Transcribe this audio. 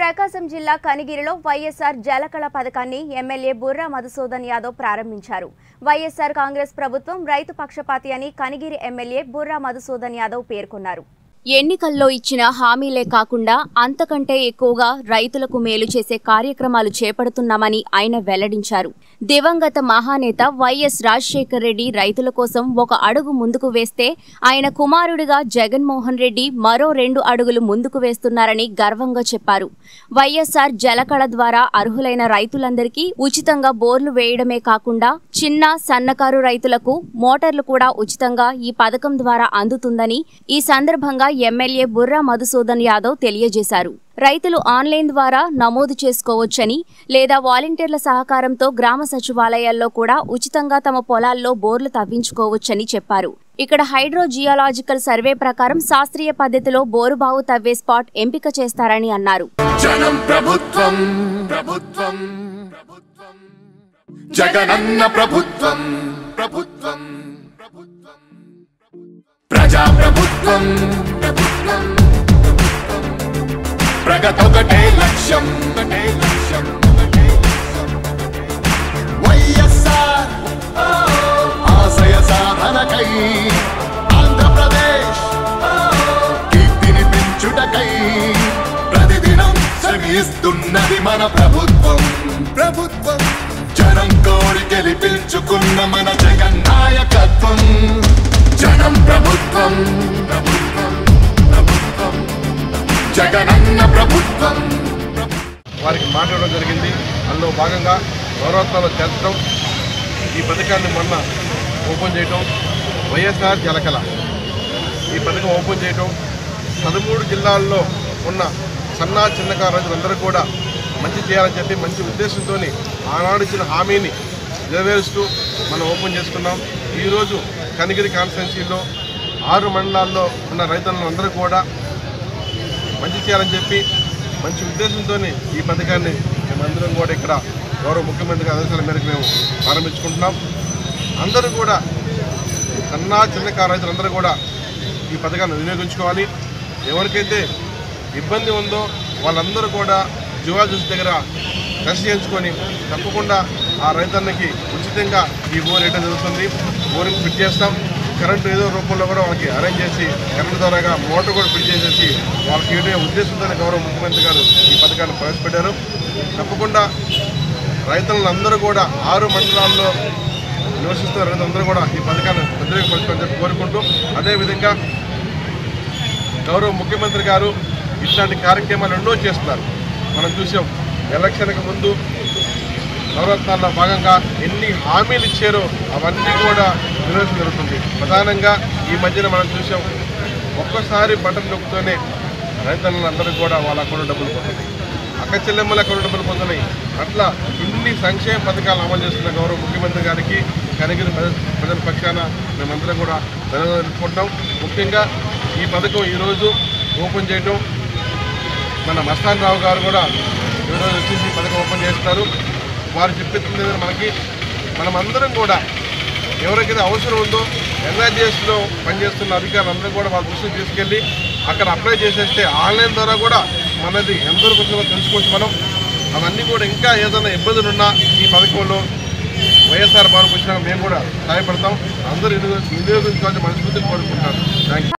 ప్రకాశం జిల్లా కనిగిరిలో వైఎస్ఆర్ జలకళ పథకాన్ని ఎమ్మెల్యే బుర్రా మధుసూదన్ యాదవ్ ప్రారంభించారు వైఎస్ఆర్ కాంగ్రెస్ ప్రభుత్వం రైతు పక్షపాతి అని కనిగిరి ఎమ్మెల్యే బుర్రా మధుసూదన్ యాదవ్ పేర్కొన్నారు ఎన్నికల్లో ఇచ్చిన హామీలే కాకుండా అంతకంటే ఎక్కువగా రైతులకు మేలు చేసే కార్యక్రమాలు చేపడుతున్నామని ఆయన వెల్లడించారు దివంగత మహానేత వైఎస్ రాజశేఖర్ రెడ్డి రైతుల కోసం ఒక అడుగు ముందుకు వేస్తే ఆయన కుమారుడిగా జగన్మోహన్ రెడ్డి మరో రెండు అడుగులు ముందుకు వేస్తున్నారని గర్వంగా చెప్పారు వైఎస్ఆర్ జలకళ ద్వారా అర్హులైన రైతులందరికీ ఉచితంగా బోర్లు వేయడమే కాకుండా చిన్న సన్నకారు రైతులకు మోటార్లు కూడా ఉచితంగా ఈ పథకం ద్వారా అందుతుందని ఈ సందర్భంగా ఎమ్మెల్యే బుర్రా మధుసూదన్ యాదవ్ తెలియజేశారు రైతులు ఆన్లైన్ ద్వారా నమోదు చేసుకోవచ్చని లేదా వాలంటీర్ల సహకారంతో గ్రామ సచివాలయాల్లో కూడా ఉచితంగా తమ పొలాల్లో బోర్లు తవ్వించుకోవచ్చని చెప్పారు ఇక్కడ హైడ్రో జియాలాజికల్ సర్వే ప్రకారం శాస్త్రీయ పద్ధతిలో బోరుబావు తవ్వే స్పాట్ ఎంపిక చేస్తారని అన్నారు జనం ప్రభుత్వం ప్రభుత్వం ప్రభుత్వం జగనన్న ప్రభుత్వం ప్రభుత్వం ప్రభుత్వం ప్రజా ప్రభుత్వం ప్రభుత్వం ప్రభుత్వం ప్రగతొకటే లక్ష్యం ఒకటే లక్ష్యం ఒకటే లక్ష్యం వైఎస్ఆర్ ఆశయ సాధనకై ఆంధ్రప్రదేశ్ కీర్తిని పెంచుటకై ప్రతిదినం శ్రమిస్తున్నది మన ప్రభుత్వం ప్రభుత్వం జనం కోరి గెలిపించుకున్న మన జగన్ నాయకత్వం జనం ప్రభుత్వం ప్రభుత్వం ప్రభుత్వం జగనన్న ప్రభుత్వం వారికి మాట్లాడడం జరిగింది అందులో భాగంగా నవరత్నాలు చేర్చడం ఈ పథకాన్ని మొన్న ఓపెన్ చేయటం వైఎస్ఆర్ జలకళ ఈ పథకం ఓపెన్ చేయటం పదమూడు జిల్లాల్లో ఉన్న సన్న చిన్నకారు రైతులందరూ కూడా మంచి చేయాలని చెప్పి మంచి ఉద్దేశంతో ఆనాడు ఇచ్చిన హామీని నెరవేరుస్తూ మనం ఓపెన్ చేసుకున్నాం ఈరోజు కనిగిరి కాన్స్టిట్యున్సీలో ఆరు మండలాల్లో ఉన్న రైతులందరూ కూడా మంచి చేయాలని చెప్పి మంచి ఉద్దేశంతో ఈ పథకాన్ని మేమందరం కూడా ఇక్కడ గౌరవ ముఖ్యమంత్రి గారి ఆదేశాల మేరకు మేము ప్రారంభించుకుంటున్నాం అందరూ కూడా సన్న చిన్నకారు రైతులందరూ కూడా ఈ పథకాన్ని వినియోగించుకోవాలి ఎవరికైతే ఇబ్బంది ఉందో వాళ్ళందరూ కూడా జువాలజిస్ట్ దగ్గర టెస్ట్ చేయించుకొని తప్పకుండా ఆ రైతన్నకి ఉచితంగా ఈ బోర్ వేయడం జరుగుతుంది బోరింగ్ ఫిట్ చేస్తాం కరెంటు ఏదో రూపంలో కూడా వాళ్ళకి అరేంజ్ చేసి కరెంటు ద్వారాగా మోటార్ కూడా ఫిట్ చేసేసి వాళ్ళకి ఏడే ఉద్దేశంతోనే గౌరవ ముఖ్యమంత్రి గారు ఈ పథకాన్ని ప్రవేశపెట్టారు తప్పకుండా రైతులందరూ కూడా ఆరు మండలాల్లో నివసిస్తున్న రైతులందరూ కూడా ఈ పథకాన్ని వ్యతిరేకపరచుకొని చెప్పి కోరుకుంటూ అదేవిధంగా గౌరవ ముఖ్యమంత్రి గారు ఇట్లాంటి కార్యక్రమాలు ఎన్నో చేస్తున్నారు మనం చూసాం ఎలక్షన్కి ముందు నవరత్నాల్లో భాగంగా ఎన్ని హామీలు ఇచ్చారో అవన్నీ కూడా నిర్వహించడం జరుగుతుంది ప్రధానంగా ఈ మధ్యన మనం చూసాం ఒక్కసారి బటన్ నొక్కుతూనే రైతులందరూ కూడా వాళ్ళ అకౌంట్ డబ్బులు పోతున్నాయి అక్క చెల్లెమ్మల అకౌంట్ డబ్బులు పోతున్నాయి అట్లా ఇన్ని సంక్షేమ పథకాలు అమలు చేస్తున్న గౌరవ ముఖ్యమంత్రి గారికి కనిగిరి ప్రజ- ప్రజల పక్షాన మేమందరం కూడా ధన్యవాదాలు తెలుపుకుంటాం ముఖ్యంగా ఈ పథకం ఈరోజు ఓపెన్ చేయడం మన మస్తాన్ రావు గారు కూడా ఈరోజు వచ్చేసి ఈ పథకం ఓపెన్ చేస్తారు వారు చెప్పేది మనకి మనమందరం కూడా ఎవరికైతే అవసరం ఉందో ఎన్ఆర్జీఎస్లో పనిచేస్తున్న అధికారులందరూ కూడా వాళ్ళ దృష్టికి తీసుకెళ్ళి అక్కడ అప్లై చేసేస్తే ఆన్లైన్ ద్వారా కూడా మనది ఎంతవరకు ఉందో తెలుసుకోవచ్చు మనం అవన్నీ కూడా ఇంకా ఏదైనా ఇబ్బందులు ఉన్నా ఈ పథకంలో వైఎస్ఆర్ భవన్కి వచ్చినాక మేము కూడా సహాయపడతాం అందరూ వినియోగించుకోవాలని మనస్ఫూర్తిగా కోరుకుంటాను థ్యాంక్ యూ